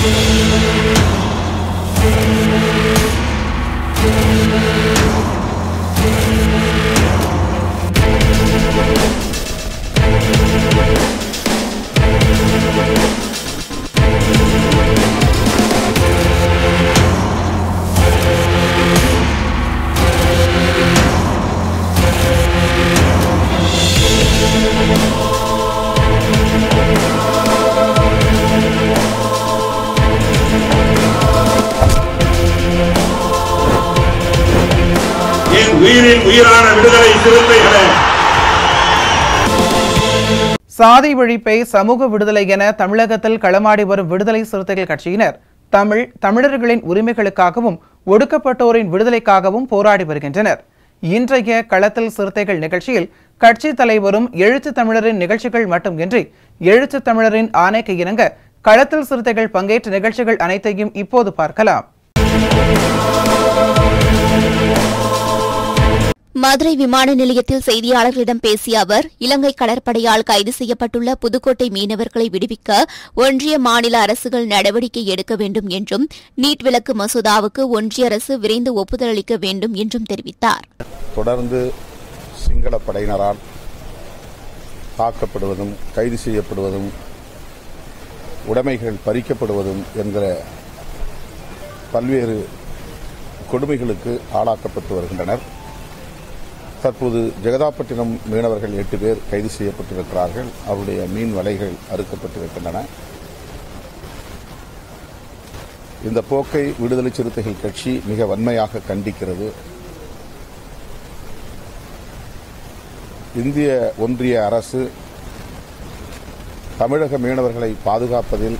என் உயிரின் உயிரான விடுதலை சிறுத்தைகளே சாதி ஒழிப்பை சமூக விடுதலை என தமிழகத்தில் களமாடி வரும் விடுதலை சிறுத்தைகள் கட்சியினர் தமிழ் தமிழர்களின் உரிமைகளுக்காகவும் ஒடுக்கப்பட்டோரின் விடுதலைக்காகவும் போராடி வருகின்றனர் இன்றைய களத்தில் சிறுத்தைகள் நிகழ்ச்சியில் கட்சி தலைவரும் எழுத்து தமிழரின் நிகழ்ச்சிகள் மட்டுமின்றி எழுத்து தமிழரின் ஆணைக்கு இணங்க களத்தில் சிறுத்தைகள் பங்கேற்ற நிகழ்ச்சிகள் அனைத்தையும் இப்போது பார்க்கலாம் மதுரை விமான நிலையத்தில் செய்தியாளர்களிடம் பேசிய அவர் இலங்கை கடற்படையால் கைது செய்யப்பட்டுள்ள புதுக்கோட்டை மீனவர்களை விடுவிக்க ஒன்றிய மாநில அரசுகள் நடவடிக்கை எடுக்க வேண்டும் என்றும் நீட் விலக்கு மசோதாவுக்கு ஒன்றிய அரசு விரைந்து ஒப்புதல் அளிக்க வேண்டும் என்றும் தெரிவித்தார் தொடர்ந்து சிங்கள படையினரால் தாக்கப்படுவதும் கைது செய்யப்படுவதும் உடைமைகள் பறிக்கப்படுவதும் என்கிற பல்வேறு கொடுமைகளுக்கு ஆளாக்கப்பட்டு வருகின்றனர் தற்போது ஜெகதாப்பட்டினம் மீனவர்கள் எட்டு பேர் கைது செய்யப்பட்டிருக்கிறார்கள் அவருடைய மீன் வலைகள் அறுக்கப்பட்டிருக்கின்றன இந்த போக்கை விடுதலை சிறுத்தைகள் கட்சி மிக வன்மையாக கண்டிக்கிறது இந்திய ஒன்றிய அரசு தமிழக மீனவர்களை பாதுகாப்பதில்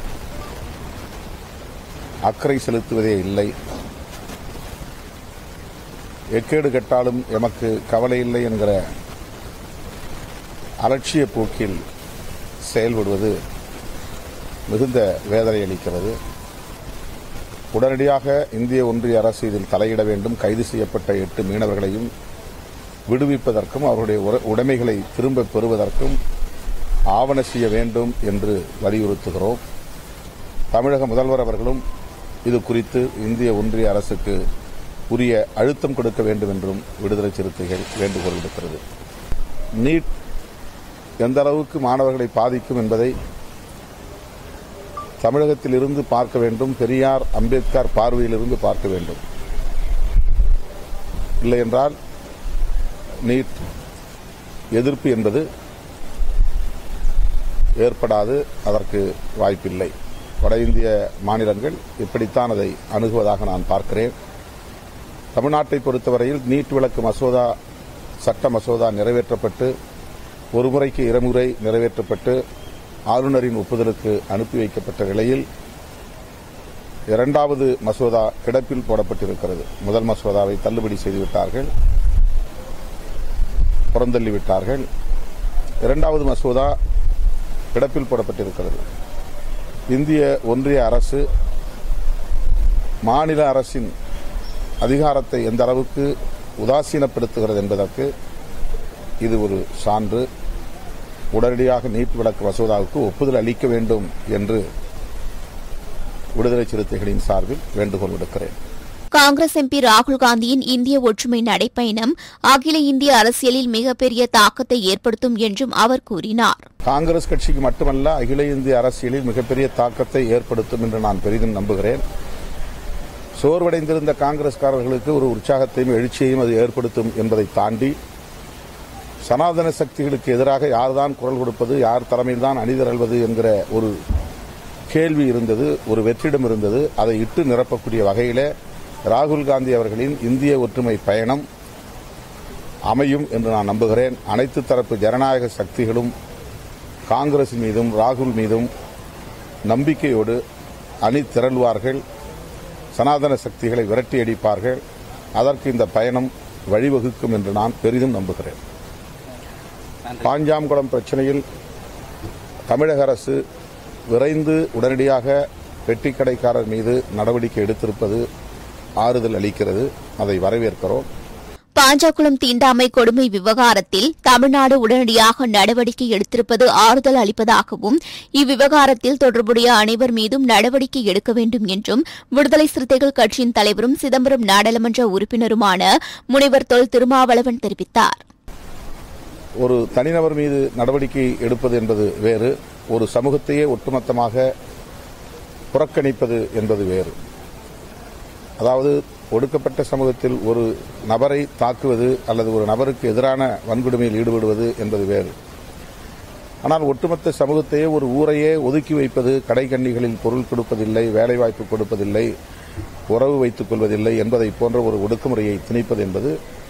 அக்கறை செலுத்துவதே இல்லை எக்கேடு கெட்டாலும் எமக்கு கவலை இல்லை என்கிற அலட்சிய போக்கில் செயல்படுவது மிகுந்த வேதனை அளிக்கிறது உடனடியாக இந்திய ஒன்றிய அரசு இதில் தலையிட வேண்டும் கைது செய்யப்பட்ட எட்டு மீனவர்களையும் விடுவிப்பதற்கும் அவருடைய உர- உடைமைகளை திரும்ப பெறுவதற்கும் ஆவண செய்ய வேண்டும் என்று வலியுறுத்துகிறோம் தமிழக முதல்வர் அவர்களும் இது குறித்து இந்திய ஒன்றிய அரசுக்கு உரிய அழுத்தம் கொடுக்க வேண்டும் என்றும் விடுதலை சிறுத்தைகள் வேண்டுகோள் விடுக்கிறது நீட் எந்த அளவுக்கு மாணவர்களை பாதிக்கும் என்பதை தமிழகத்தில் இருந்து பார்க்க வேண்டும் பெரியார் அம்பேத்கர் பார்வையிலிருந்து பார்க்க வேண்டும் இல்லை என்றால் நீட் எதிர்ப்பு என்பது ஏற்படாது அதற்கு வாய்ப்பில்லை வட இந்திய மாநிலங்கள் இப்படித்தான் அதை அணுகுவதாக நான் பார்க்கிறேன் தமிழ்நாட்டை பொறுத்தவரையில் நீட் விளக்கு மசோதா சட்ட மசோதா நிறைவேற்றப்பட்டு ஒரு முறைக்கு இருமுறை நிறைவேற்றப்பட்டு ஆளுநரின் ஒப்புதலுக்கு அனுப்பி வைக்கப்பட்ட நிலையில் இரண்டாவது மசோதா கிடப்பில் போடப்பட்டிருக்கிறது முதல் மசோதாவை தள்ளுபடி செய்துவிட்டார்கள் புறந்தள்ளிவிட்டார்கள் இரண்டாவது மசோதா கிடப்பில் போடப்பட்டிருக்கிறது இந்திய ஒன்றிய அரசு மாநில அரசின் அதிகாரத்தை எந்த அளவுக்கு உதாசீனப்படுத்துகிறது என்பதற்கு இது ஒரு சான்று உடனடியாக நீட் விளக்கு மசோதாவுக்கு ஒப்புதல் அளிக்க வேண்டும் என்று விடுதலை சிறுத்தைகளின் சார்பில் வேண்டுகோள் விடுக்கிறேன் காங்கிரஸ் எம்பி ராகுல் காந்தியின் இந்திய ஒற்றுமை நடைப்பயணம் அகில இந்திய அரசியலில் மிகப்பெரிய தாக்கத்தை ஏற்படுத்தும் என்றும் அவர் கூறினார் காங்கிரஸ் கட்சிக்கு மட்டுமல்ல அகில இந்திய அரசியலில் மிகப்பெரிய தாக்கத்தை ஏற்படுத்தும் என்று நான் பெரிதும் நம்புகிறேன் சோர்வடைந்திருந்த காங்கிரஸ்காரர்களுக்கு ஒரு உற்சாகத்தையும் எழுச்சியையும் அது ஏற்படுத்தும் என்பதை தாண்டி சனாதன சக்திகளுக்கு எதிராக யார்தான் குரல் கொடுப்பது யார் தலைமையில்தான் அணிதிரள்வது என்கிற ஒரு கேள்வி இருந்தது ஒரு வெற்றிடம் இருந்தது அதை இட்டு நிரப்பக்கூடிய வகையிலே ராகுல் காந்தி அவர்களின் இந்திய ஒற்றுமை பயணம் அமையும் என்று நான் நம்புகிறேன் அனைத்து தரப்பு ஜனநாயக சக்திகளும் காங்கிரஸ் மீதும் ராகுல் மீதும் நம்பிக்கையோடு அணி திரள்வார்கள் சனாதன சக்திகளை விரட்டி அடிப்பார்கள் அதற்கு இந்த பயணம் வழிவகுக்கும் என்று நான் பெரிதும் நம்புகிறேன் பாஞ்சாம்குளம் பிரச்சனையில் தமிழக அரசு விரைந்து உடனடியாக பெட்டிக்கடைக்காரர் மீது நடவடிக்கை எடுத்திருப்பது ஆறுதல் அளிக்கிறது அதை வரவேற்கிறோம் பாஞ்சாக்குளம் தீண்டாமை கொடுமை விவகாரத்தில் தமிழ்நாடு உடனடியாக நடவடிக்கை எடுத்திருப்பது ஆறுதல் அளிப்பதாகவும் இவ்விவகாரத்தில் தொடர்புடைய அனைவர் மீதும் நடவடிக்கை எடுக்க வேண்டும் என்றும் விடுதலை சிறுத்தைகள் கட்சியின் தலைவரும் சிதம்பரம் நாடாளுமன்ற உறுப்பினருமான முனைவர் தொல் திருமாவளவன் தெரிவித்தார் ஒரு தனிநபர் மீது நடவடிக்கை எடுப்பது என்பது வேறு ஒரு சமூகத்தையே ஒட்டுமொத்தமாக புறக்கணிப்பது என்பது வேறு அதாவது ஒடுக்கப்பட்ட சமூகத்தில் ஒரு நபரை தாக்குவது அல்லது ஒரு நபருக்கு எதிரான வன்கொடுமையில் ஈடுபடுவது என்பது வேறு ஆனால் ஒட்டுமொத்த சமூகத்தையே ஒரு ஊரையே ஒதுக்கி வைப்பது கடைக்கண்ணிகளில் பொருள் கொடுப்பதில்லை வேலைவாய்ப்பு கொடுப்பதில்லை உறவு வைத்துக் கொள்வதில்லை என்பதை போன்ற ஒரு ஒடுக்குமுறையை திணிப்பது என்பது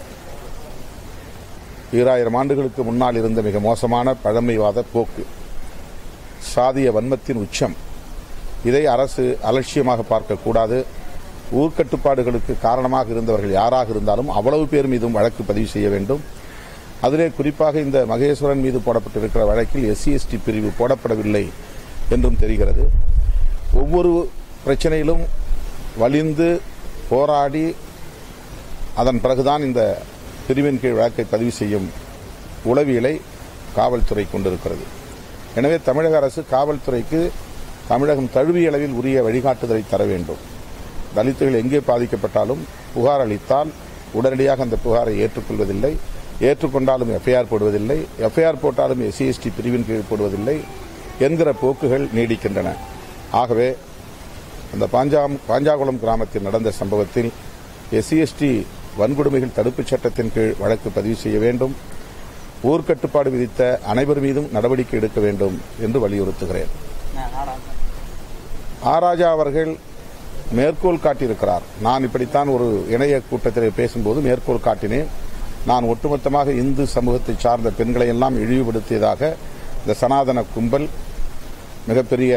ஈராயிரம் ஆண்டுகளுக்கு முன்னால் இருந்த மிக மோசமான பழமைவாத போக்கு சாதிய வன்மத்தின் உச்சம் இதை அரசு அலட்சியமாக பார்க்கக்கூடாது ஊர்க்கட்டுப்பாடுகளுக்கு காரணமாக இருந்தவர்கள் யாராக இருந்தாலும் அவ்வளவு பேர் மீதும் வழக்கு பதிவு செய்ய வேண்டும் அதிலே குறிப்பாக இந்த மகேஸ்வரன் மீது போடப்பட்டிருக்கிற வழக்கில் எஸ்சி எஸ்டி பிரிவு போடப்படவில்லை என்றும் தெரிகிறது ஒவ்வொரு பிரச்சனையிலும் வலிந்து போராடி அதன் பிறகுதான் இந்த பிரிவின் கீழ் வழக்கை பதிவு செய்யும் உளவியலை காவல்துறை கொண்டிருக்கிறது எனவே தமிழக அரசு காவல்துறைக்கு தமிழகம் தழுவிய அளவில் உரிய வழிகாட்டுதலை தர வேண்டும் தலித்துகள் எங்கே பாதிக்கப்பட்டாலும் புகார் அளித்தால் உடனடியாக அந்த புகாரை ஏற்றுக்கொள்வதில்லை ஏற்றுக்கொண்டாலும் எஃப்ஐஆர் போடுவதில்லை எஃப்ஐஆர் போட்டாலும் எஸ்சி எஸ்டி பிரிவின் கீழ் போடுவதில்லை என்கிற போக்குகள் நீடிக்கின்றன ஆகவே அந்த பாஞ்சாம் பாஞ்சாகுளம் கிராமத்தில் நடந்த சம்பவத்தில் எஸ்சி எஸ்டி வன்கொடுமைகள் தடுப்புச் சட்டத்தின் கீழ் வழக்கு பதிவு செய்ய வேண்டும் ஊர்க்கட்டுப்பாடு விதித்த அனைவர் மீதும் நடவடிக்கை எடுக்க வேண்டும் என்று வலியுறுத்துகிறேன் ஆராஜா அவர்கள் மேற்கோள் காட்டியிருக்கிறார் நான் இப்படித்தான் ஒரு இணைய கூட்டத்தில் பேசும்போது மேற்கோள் காட்டினேன் நான் ஒட்டுமொத்தமாக இந்து சமூகத்தை சார்ந்த பெண்களை எல்லாம் இழிவுபடுத்தியதாக இந்த சனாதன கும்பல் மிகப்பெரிய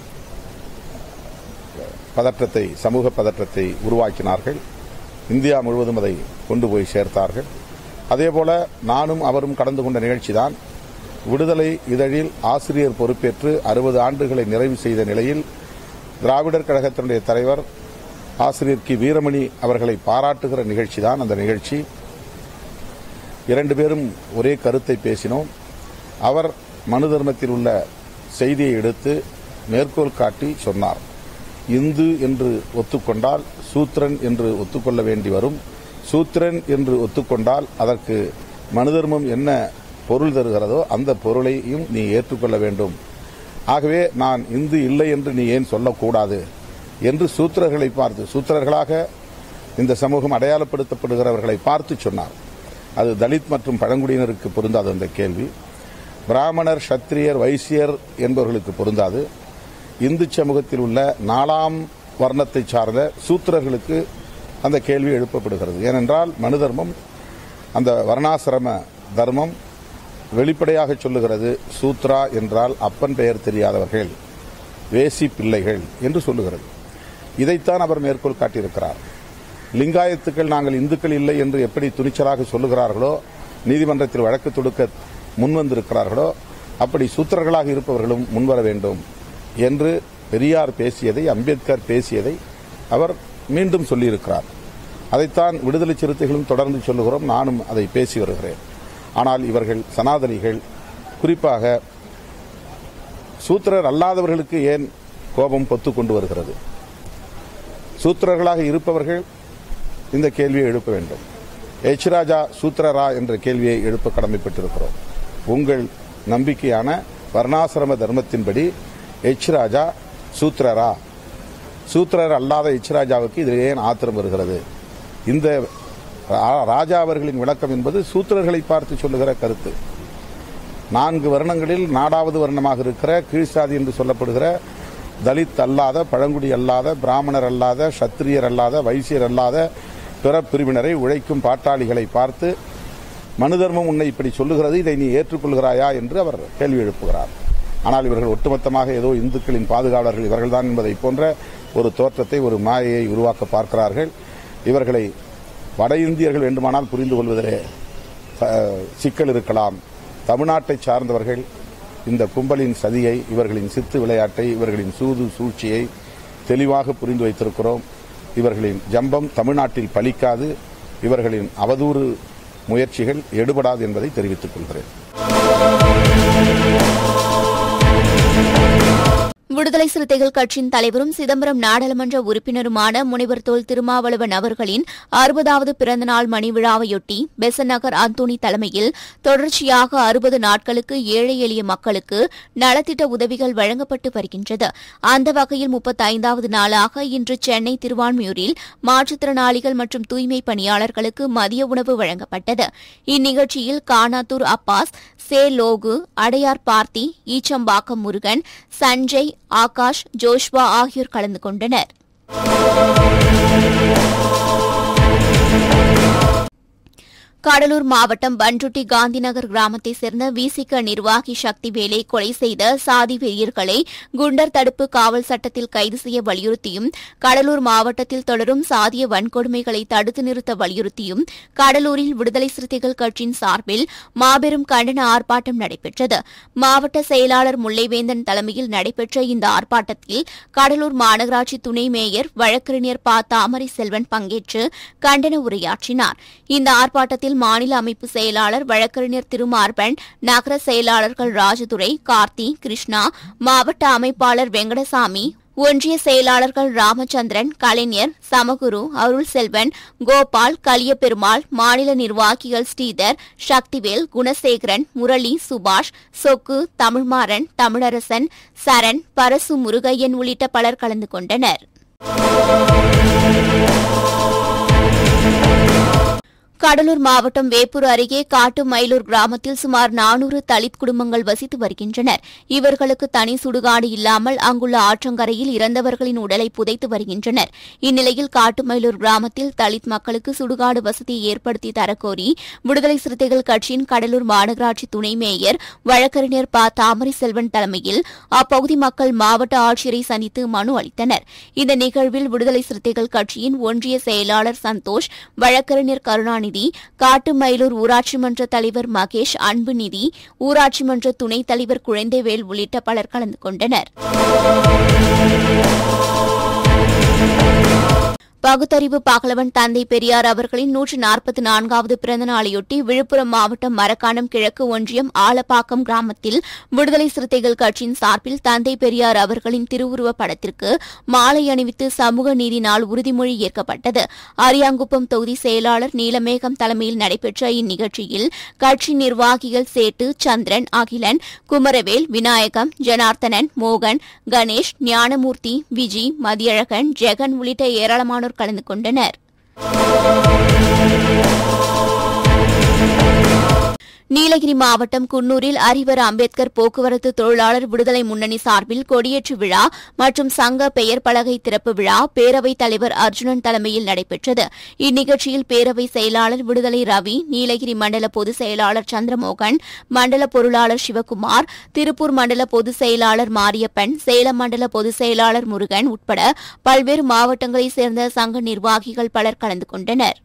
பதற்றத்தை சமூக பதற்றத்தை உருவாக்கினார்கள் இந்தியா முழுவதும் அதை கொண்டு போய் சேர்த்தார்கள் அதேபோல நானும் அவரும் கடந்து கொண்ட நிகழ்ச்சிதான் விடுதலை இதழில் ஆசிரியர் பொறுப்பேற்று அறுபது ஆண்டுகளை நிறைவு செய்த நிலையில் திராவிடர் கழகத்தினுடைய தலைவர் ஆசிரியர் கி வீரமணி அவர்களை பாராட்டுகிற நிகழ்ச்சிதான் அந்த நிகழ்ச்சி இரண்டு பேரும் ஒரே கருத்தை பேசினோம் அவர் மனு தர்மத்தில் உள்ள செய்தியை எடுத்து மேற்கோள் காட்டி சொன்னார் இந்து என்று ஒத்துக்கொண்டால் சூத்திரன் என்று ஒத்துக்கொள்ள வேண்டி வரும் சூத்திரன் என்று ஒத்துக்கொண்டால் அதற்கு மனு தர்மம் என்ன பொருள் தருகிறதோ அந்த பொருளையும் நீ ஏற்றுக்கொள்ள வேண்டும் ஆகவே நான் இந்து இல்லை என்று நீ ஏன் சொல்லக்கூடாது என்று சூத்திரர்களை பார்த்து சூத்திரர்களாக இந்த சமூகம் அடையாளப்படுத்தப்படுகிறவர்களை பார்த்து சொன்னார் அது தலித் மற்றும் பழங்குடியினருக்கு பொருந்தாது அந்த கேள்வி பிராமணர் சத்திரியர் வைசியர் என்பவர்களுக்கு பொருந்தாது இந்து சமூகத்தில் உள்ள நாலாம் வர்ணத்தை சார்ந்த சூத்திரர்களுக்கு அந்த கேள்வி எழுப்பப்படுகிறது ஏனென்றால் மனு தர்மம் அந்த வர்ணாசிரம தர்மம் வெளிப்படையாக சொல்லுகிறது சூத்ரா என்றால் அப்பன் பெயர் தெரியாதவர்கள் வேசி பிள்ளைகள் என்று சொல்லுகிறது இதைத்தான் அவர் மேற்கோள் காட்டியிருக்கிறார் லிங்காயத்துக்கள் நாங்கள் இந்துக்கள் இல்லை என்று எப்படி துணிச்சலாக சொல்லுகிறார்களோ நீதிமன்றத்தில் வழக்கு தொடுக்க முன்வந்திருக்கிறார்களோ அப்படி சூத்திரர்களாக இருப்பவர்களும் முன்வர வேண்டும் என்று பெரியார் பேசியதை அம்பேத்கர் பேசியதை அவர் மீண்டும் சொல்லியிருக்கிறார் அதைத்தான் விடுதலை சிறுத்தைகளும் தொடர்ந்து சொல்லுகிறோம் நானும் அதை பேசி வருகிறேன் ஆனால் இவர்கள் சனாதனிகள் குறிப்பாக சூத்திரர் அல்லாதவர்களுக்கு ஏன் கோபம் பொத்து கொண்டு வருகிறது சூத்திரர்களாக இருப்பவர்கள் இந்த கேள்வியை எழுப்ப வேண்டும் எச் ராஜா சூத்திரரா என்ற கேள்வியை எழுப்ப கடமைப்பட்டிருக்கிறோம் உங்கள் நம்பிக்கையான வர்ணாசிரம தர்மத்தின்படி எச் ராஜா சூத்திரரா சூத்திரர் அல்லாத எச் ராஜாவுக்கு இதில் ஏன் ஆத்திரம் வருகிறது இந்த ரா- ராஜா அவர்களின் விளக்கம் என்பது சூத்திரர்களை பார்த்து சொல்லுகிற கருத்து நான்கு வருணங்களில் நாடாவது வருணமாக இருக்கிற கீழ்சாதி என்று சொல்லப்படுகிற தலித் அல்லாத பழங்குடி அல்லாத பிராமணர் அல்லாத சத்திரியர் அல்லாத வைசியர் அல்லாத பிற பிரிவினரை உழைக்கும் பாட்டாளிகளை பார்த்து மனு தர்மம் உன்னை இப்படி சொல்லுகிறது இதை நீ ஏற்றுக்கொள்கிறாயா என்று அவர் கேள்வி எழுப்புகிறார் ஆனால் இவர்கள் ஒட்டுமொத்தமாக ஏதோ இந்துக்களின் பாதுகாவலர்கள் இவர்கள்தான் என்பதை போன்ற ஒரு தோற்றத்தை ஒரு மாயையை உருவாக்க பார்க்கிறார்கள் இவர்களை வட இந்தியர்கள் வேண்டுமானால் புரிந்து கொள்வதிலே அஹ், சிக்கல் இருக்கலாம் தமிழ்நாட்டை சார்ந்தவர்கள் இந்த கும்பலின் சதியை இவர்களின் சித்து விளையாட்டை இவர்களின் சூது சூழ்ச்சியை தெளிவாக புரிந்து வைத்திருக்கிறோம் இவர்களின் ஜம்பம் தமிழ்நாட்டில் பலிக்காது இவர்களின் அவதூறு முயற்சிகள் எடுபடாது என்பதை தெரிவித்துக் கொள்கிறேன் விடுதலை சிறுத்தைகள் கட்சியின் தலைவரும் சிதம்பரம் நாடாளுமன்ற உறுப்பினருமான முனைவர் தொல் திருமாவளவன் அவர்களின் அறுபதாவது பிறந்தநாள் மணி விழாவையொட்டி பெசன் நகர் அந்தோணி தலைமையில் தொடர்ச்சியாக அறுபது நாட்களுக்கு ஏழை எளிய மக்களுக்கு நலத்திட்ட உதவிகள் வழங்கப்பட்டு வருகின்றது அந்த வகையில் முப்பத்தைந்தாவது நாளாக இன்று சென்னை திருவான்மியூரில் மாற்றுத்திறனாளிகள் மற்றும் தூய்மை பணியாளர்களுக்கு மதிய உணவு வழங்கப்பட்டது இந்நிகழ்ச்சியில் கானாத்தூர் அப்பாஸ் சே லோகு அடையார் பார்த்தி ஈச்சம்பாக்கம் முருகன் சஞ்சய் ஆகாஷ் ஜோஷ்வா ஆகியோர் கலந்து கொண்டனர் கடலூர் மாவட்டம் பன்ருட்டி காந்திநகர் கிராமத்தைச் சேர்ந்த விசிக நிர்வாகி சக்திவேலை கொலை செய்த சாதி வெறியர்களை குண்டர் தடுப்பு காவல் சட்டத்தில் கைது செய்ய வலியுறுத்தியும் கடலூர் மாவட்டத்தில் தொடரும் சாதிய வன்கொடுமைகளை தடுத்து நிறுத்த வலியுறுத்தியும் கடலூரில் விடுதலை சிறுத்தைகள் கட்சியின் சார்பில் மாபெரும் கண்டன ஆர்ப்பாட்டம் நடைபெற்றது மாவட்ட செயலாளர் முல்லைவேந்தன் தலைமையில் நடைபெற்ற இந்த ஆர்ப்பாட்டத்தில் கடலூர் மாநகராட்சி துணை மேயர் வழக்கறிஞர் ப தாமரை செல்வன் பங்கேற்று கண்டன உரையாற்றினார் இந்த ஆர்ப்பாட்டத்தில் மாநில அமைப்பு செயலாளர் வழக்கறிஞர் திருமார்பன் நகர செயலாளர்கள் ராஜதுரை கார்த்தி கிருஷ்ணா மாவட்ட அமைப்பாளர் வெங்கடசாமி ஒன்றிய செயலாளர்கள் ராமச்சந்திரன் கலைஞர் சமகுரு அருள் செல்வன் கோபால் கலியபெருமாள் மாநில நிர்வாகிகள் ஸ்ரீதர் சக்திவேல் குணசேகரன் முரளி சுபாஷ் சொக்கு தமிழ்மாறன் தமிழரசன் சரண் பரசு முருகையன் உள்ளிட்ட பலர் கலந்து கொண்டனர் கடலூர் மாவட்டம் வேப்பூர் அருகே காட்டு மயிலூர் கிராமத்தில் சுமார் நானூறு தலித் குடும்பங்கள் வசித்து வருகின்றனர் இவர்களுக்கு தனி சுடுகாடு இல்லாமல் அங்குள்ள ஆற்றங்கரையில் இறந்தவர்களின் உடலை புதைத்து வருகின்றனர் இந்நிலையில் காட்டுமயிலூர் கிராமத்தில் தலித் மக்களுக்கு சுடுகாடு வசதியை ஏற்படுத்தி தரக்கோரி விடுதலை சிறுத்தைகள் கட்சியின் கடலூர் மாநகராட்சி துணை மேயர் வழக்கறிஞர் ப தாமரை செல்வன் தலைமையில் அப்பகுதி மக்கள் மாவட்ட ஆட்சியரை சந்தித்து மனு அளித்தனர் இந்த நிகழ்வில் விடுதலை சிறுத்தைகள் கட்சியின் ஒன்றிய செயலாளர் சந்தோஷ் வழக்கறிஞர் கருணாநிதி காட்டுமயிலூர் ஊராட்சி மன்ற தலைவர் மகேஷ் அன்புநிதி ஊராட்சி மன்ற துணைத் தலைவர் குழந்தைவேல் உள்ளிட்ட பலர் கலந்து கொண்டனர் பகுத்தறிவு பாகலவன் தந்தை பெரியார் அவர்களின் நூற்று நாற்பத்தி நான்காவது பிறந்த நாளையொட்டி விழுப்புரம் மாவட்டம் மரக்காணம் கிழக்கு ஒன்றியம் ஆலப்பாக்கம் கிராமத்தில் விடுதலை சிறுத்தைகள் கட்சியின் சார்பில் தந்தை பெரியார் அவர்களின் திருவுருவப் படத்திற்கு மாலை அணிவித்து சமூக நீதி நாள் உறுதிமொழி ஏற்கப்பட்டது அரியாங்குப்பம் தொகுதி செயலாளர் நீலமேகம் தலைமையில் நடைபெற்ற இந்நிகழ்ச்சியில் கட்சி நிர்வாகிகள் சேட்டு சந்திரன் அகிலன் குமரவேல் விநாயகம் ஜனார்த்தனன் மோகன் கணேஷ் ஞானமூர்த்தி விஜி மதியழகன் ஜெகன் உள்ளிட்ட ஏராளமானோர் கலந்து கொண்டனர் நீலகிரி மாவட்டம் குன்னூரில் அறிவர் அம்பேத்கர் போக்குவரத்து தொழிலாளர் விடுதலை முன்னணி சார்பில் கொடியேற்று விழா மற்றும் சங்க பெயர் பலகை திறப்பு விழா பேரவைத் தலைவர் அர்ஜுனன் தலைமையில் நடைபெற்றது இந்நிகழ்ச்சியில் பேரவை செயலாளர் விடுதலை ரவி நீலகிரி மண்டல பொதுச் செயலாளர் சந்திரமோகன் மண்டல பொருளாளர் சிவக்குமார் திருப்பூர் மண்டல பொதுச் செயலாளர் மாரியப்பன் சேலம் மண்டல பொதுச் செயலாளர் முருகன் உட்பட பல்வேறு மாவட்டங்களைச் சேர்ந்த சங்க நிர்வாகிகள் பலர் கலந்து கொண்டனர்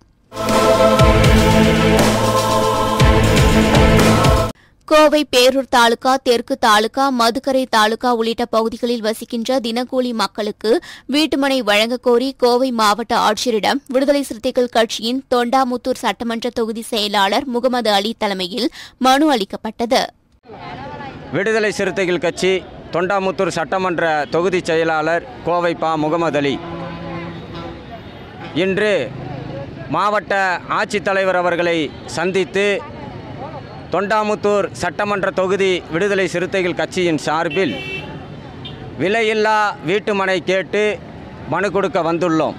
கோவை பேரூர் தாலுகா தெற்கு தாலுகா மதுக்கரை தாலுகா உள்ளிட்ட பகுதிகளில் வசிக்கின்ற தினக்கூலி மக்களுக்கு வீட்டுமனை வழங்கக் கோரி கோவை மாவட்ட ஆட்சியரிடம் விடுதலை சிறுத்தைகள் கட்சியின் தொண்டாமுத்தூர் சட்டமன்ற தொகுதி செயலாளர் முகமது அலி தலைமையில் மனு அளிக்கப்பட்டது விடுதலை சிறுத்தைகள் கட்சி தொண்டாமுத்தூர் சட்டமன்ற தொகுதி செயலாளர் கோவை பா முகமது அலி இன்று மாவட்ட ஆட்சித்தலைவர் அவர்களை சந்தித்து தொண்டாமுத்தூர் சட்டமன்ற தொகுதி விடுதலை சிறுத்தைகள் கட்சியின் சார்பில் விலையில்லா வீட்டுமனை கேட்டு மனு கொடுக்க வந்துள்ளோம்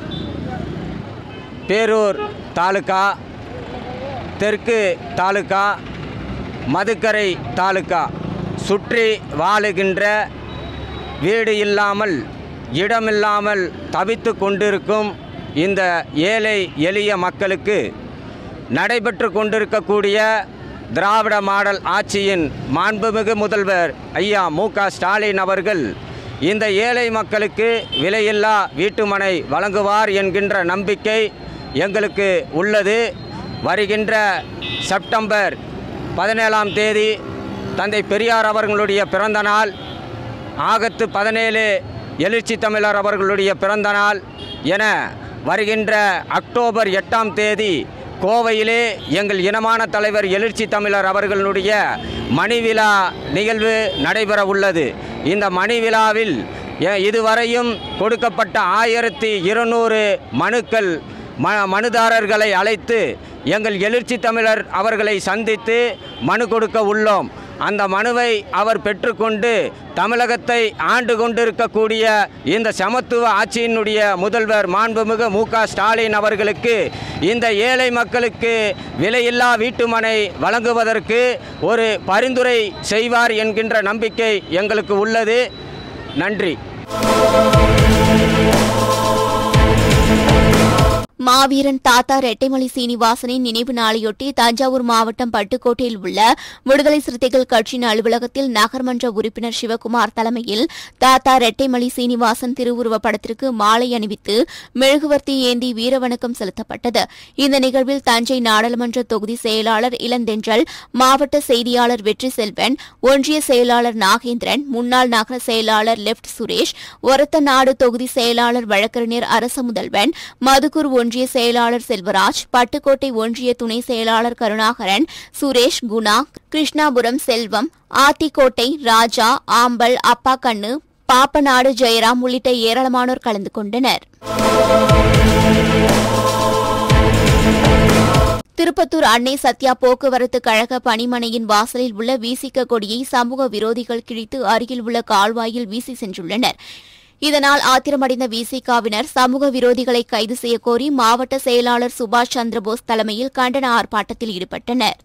பேரூர் தாலுகா தெற்கு தாலுகா மதுக்கரை தாலுகா சுற்றி வாழுகின்ற வீடு இல்லாமல் இடமில்லாமல் தவித்து கொண்டிருக்கும் இந்த ஏழை எளிய மக்களுக்கு நடைபெற்று கொண்டிருக்கக்கூடிய திராவிட மாடல் ஆட்சியின் மாண்புமிகு முதல்வர் ஐயா மு க ஸ்டாலின் அவர்கள் இந்த ஏழை மக்களுக்கு விலையில்லா வீட்டுமனை வழங்குவார் என்கின்ற நம்பிக்கை எங்களுக்கு உள்ளது வருகின்ற செப்டம்பர் பதினேழாம் தேதி தந்தை பெரியார் அவர்களுடைய பிறந்த நாள் ஆகத்து பதினேழு எழுச்சி தமிழர் அவர்களுடைய பிறந்த நாள் என வருகின்ற அக்டோபர் எட்டாம் தேதி கோவையிலே எங்கள் இனமான தலைவர் எழுச்சி தமிழர் அவர்களுடைய மணிவிழா நிகழ்வு நடைபெற உள்ளது இந்த மணிவிழாவில் எ- இதுவரையும் கொடுக்கப்பட்ட ஆயிரத்தி இருநூறு மனுக்கள் ம மனுதாரர்களை அழைத்து எங்கள் எழுச்சி தமிழர் அவர்களை சந்தித்து மனு கொடுக்க உள்ளோம் அந்த மனுவை அவர் பெற்றுக்கொண்டு தமிழகத்தை ஆண்டு கொண்டிருக்கக்கூடிய இந்த சமத்துவ ஆட்சியினுடைய முதல்வர் மாண்புமிகு மு க ஸ்டாலின் அவர்களுக்கு இந்த ஏழை மக்களுக்கு விலையில்லா வீட்டுமனை வழங்குவதற்கு ஒரு பரிந்துரை செய்வார் என்கின்ற நம்பிக்கை எங்களுக்கு உள்ளது நன்றி மாவீரன் தாத்தா ரெட்டைமலை சீனிவாசனின் நினைவு நாளையொட்டி தஞ்சாவூர் மாவட்டம் பட்டுக்கோட்டையில் உள்ள விடுதலை சிறுத்தைகள் கட்சியின் அலுவலகத்தில் நகர்மன்ற உறுப்பினர் சிவகுமார் தலைமையில் தாத்தா ரெட்டைமலை சீனிவாசன் திருவுருவப் படத்திற்கு மாலை அணிவித்து மெழுகுவர்த்தி ஏந்தி வீரவணக்கம் செலுத்தப்பட்டது இந்த நிகழ்வில் தஞ்சை நாடாளுமன்ற தொகுதி செயலாளர் இளந்தென்றல் மாவட்ட செய்தியாளர் வெற்றி செல்வன் ஒன்றிய செயலாளர் நாகேந்திரன் முன்னாள் நகர செயலாளர் லெப்ட் சுரேஷ் ஒரத்த நாடு தொகுதி செயலாளர் வழக்கறிஞர் அரச முதல்வன் மதுக்கூர் ஒன்றிய செயலாளர் செல்வராஜ் பட்டுக்கோட்டை ஒன்றிய துணை செயலாளர் கருணாகரன் சுரேஷ் குணா கிருஷ்ணாபுரம் செல்வம் ஆத்திக்கோட்டை ராஜா ஆம்பல் அப்பாக்கண்ணு பாப்பநாடு ஜெயராம் உள்ளிட்ட ஏராளமானோர் கலந்து கொண்டனர் திருப்பத்தூர் அன்னை சத்யா போக்குவரத்து கழக பணிமனையின் வாசலில் உள்ள வீசிக்க கொடியை சமூக விரோதிகள் கிழித்து அருகில் உள்ள கால்வாயில் வீசி சென்றுள்ளனர் இதனால் ஆத்திரமடைந்த விசிகாவினர் சமூக விரோதிகளை கைது செய்யக்கோரி மாவட்ட செயலாளர் சுபாஷ் சந்திரபோஸ் தலைமையில் கண்டன ஆர்ப்பாட்டத்தில் ஈடுபட்டனர்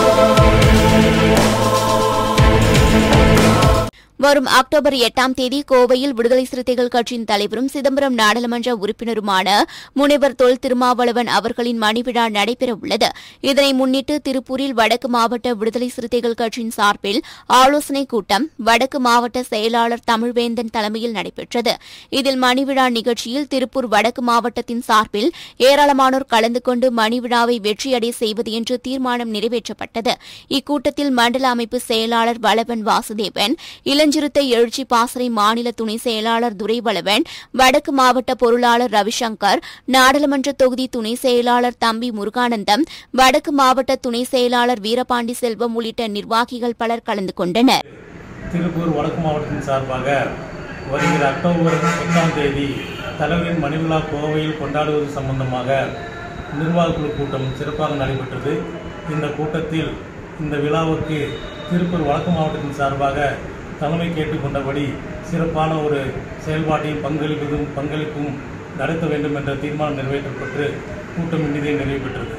வரும் அக்டோபர் எட்டாம் தேதி கோவையில் விடுதலை சிறுத்தைகள் கட்சியின் தலைவரும் சிதம்பரம் நாடாளுமன்ற உறுப்பினருமான முனைவர் தொல் திருமாவளவன் அவர்களின் மணிவிழா நடைபெறவுள்ளது இதனை முன்னிட்டு திருப்பூரில் வடக்கு மாவட்ட விடுதலை சிறுத்தைகள் கட்சியின் சார்பில் ஆலோசனைக் கூட்டம் வடக்கு மாவட்ட செயலாளர் தமிழ்வேந்தன் தலைமையில் நடைபெற்றது இதில் மணிவிழா நிகழ்ச்சியில் திருப்பூர் வடக்கு மாவட்டத்தின் சார்பில் ஏராளமானோர் கலந்து கொண்டு மணிவிழாவை வெற்றியடை செய்வது என்று தீர்மானம் நிறைவேற்றப்பட்டது இக்கூட்டத்தில் மண்டல அமைப்பு செயலாளர் வளவன் வாசுதேவன் இளஞ்சிறுத்தை எழுச்சி பாசறை மாநில துணை செயலாளர் துரைவளவன் வடக்கு மாவட்ட பொருளாளர் ரவிசங்கர் நாடாளுமன்ற தொகுதி துணை செயலாளர் தம்பி முருகானந்தம் வடக்கு மாவட்ட துணை செயலாளர் வீரபாண்டி செல்வம் உள்ளிட்ட நிர்வாகிகள் பலர் கலந்து கொண்டனர் திருப்பூர் வடக்கு மாவட்டத்தின் சார்பாக வருகிற அக்டோபர் எட்டாம் தேதி தலைவரின் மணிவிழா கோவையில் கொண்டாடுவது சம்பந்தமாக நிர்வாக குழு கூட்டம் சிறப்பாக நடைபெற்றது இந்த கூட்டத்தில் இந்த விழாவுக்கு திருப்பூர் வடக்கு மாவட்டத்தின் சார்பாக தலைமை கேட்டுக்கொண்டபடி சிறப்பான ஒரு செயல்பாட்டையும் பங்களிப்பதும் பங்களிப்பும் நடத்த வேண்டும் என்ற தீர்மானம் நிறைவேற்றப்பட்டு கூட்டம் இனிதே நிறைவு பெற்றது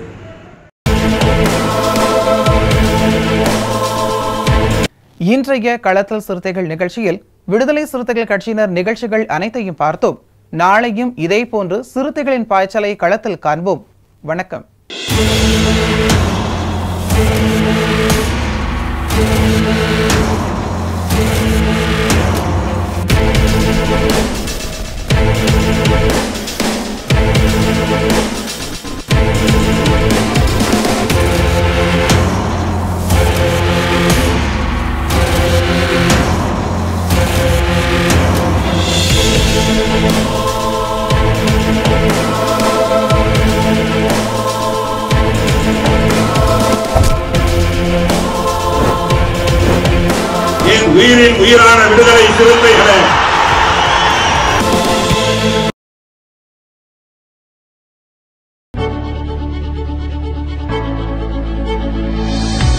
இன்றைய களத்தல் சிறுத்தைகள் நிகழ்ச்சியில் விடுதலை சிறுத்தைகள் கட்சியினர் நிகழ்ச்சிகள் அனைத்தையும் பார்த்தோம் நாளையும் இதேபோன்று சிறுத்தைகளின் பாய்ச்சலை களத்தில் காண்போம் வணக்கம் என் உயிரின் உயிரான விடுதலை சிறுத்தைகளே